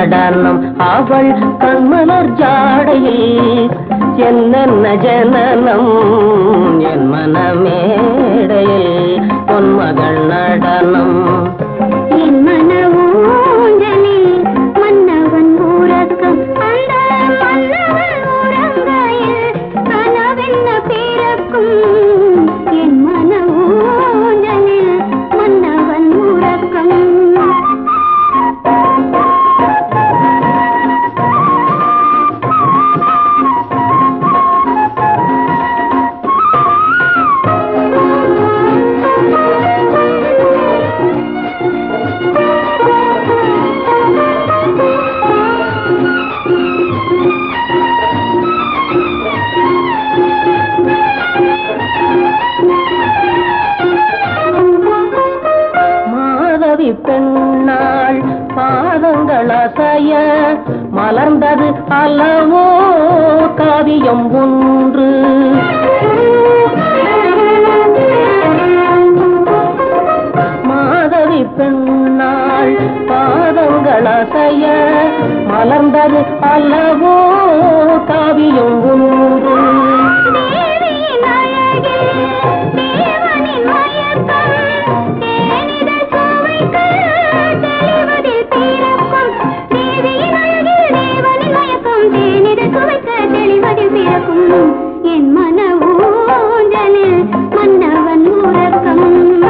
நடனம் அவள் கண்மலர் ஜாடையில் என்னென்ன ஜனனம் என் மனமேடையில் பொன்மகள் நடனம் என் மன ஊஞ்சலில் மன்னவன் உறக்கம் அந்த மன்னவன் உறங்கையில் கனவென்ன பிறக்கும் என் மன ஊஞ்சலில் மன்னவன் உறக்கம் மாதவி பெண்ணாள் பாதங்கள் அசைய மலர்ந்தது அல்லவோ காவியம் ஒன்று மாதவி பெண்ணாள் பாதங்கள் அசைய மலர்ந்தது அல்லவோ காவியம் ஒன்று தேவியின் அழகில் தேவனின் மயக்கம் தேனிதழ் சுவைக்கு தெளிவதில் பிறக்கும் தேவியின் அழகில் தேவனின் மயக்கம் தேனிதழ் சுவைக்கு தெளிவதில் பிறக்கும் என் மன ஊஞ்சலில் மன்னவன் உறக்கம்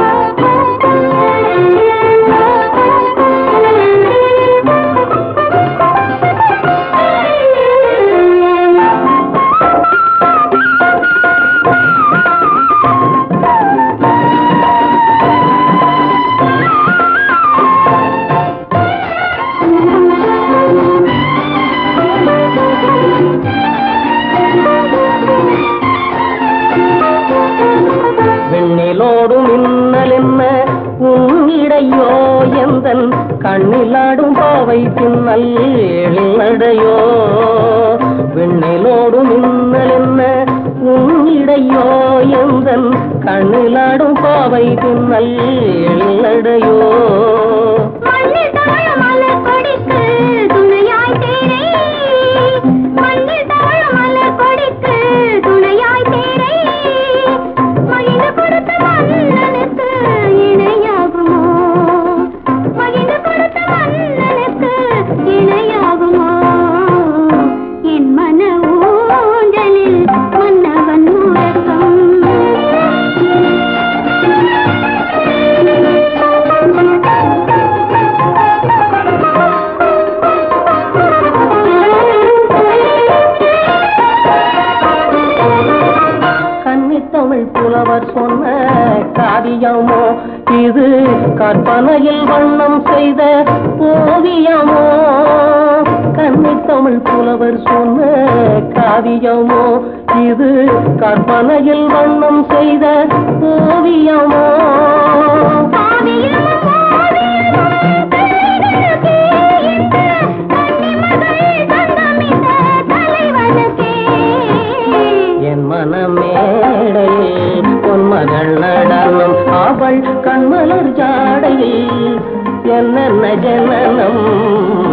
விண்ணிலோடு மின்னல் என்ன உன்னிடையோ எந்தன் கண்ணிலாடும் பாவை பின்னல் எழிலடையோ விண்ணிலோடு மின்னல் என்ன உன்னிடையோ எந்தன் கண்ணிலாடும் பாவை பின்னல் எழிலடையோ மண்ணில் தவழும் மலர் கொடிக்கு துணையாய் தேரை மண்ணில் தவழும் மலர் கொடிக்கு துணையாய் தேரை மகிழ்ந்து கொடுத்த மன்னனுக்கு இணையாகுமோ மகிழ்ந்து கொடுத்த மன்னனுக்கு இணையாகுமோ என் மன ஊஞ்சலில் மன்னவன் கன்னித்தமிழ் புலவர் சொன்ன காவியமோ இது கற்பனையில் வண்ணம் செய்த ஓவியமோ கன்னித்தமிழ் புலவர் சொன்ன காவியமோ இது கற்பனையில் வண்ணம் செய்த ஓவியமோ என் மனமேடையில் பொன்மகள் நடனம் அவள் கண்மலர் ஜாடையில் என்னென்ன ஜனனம்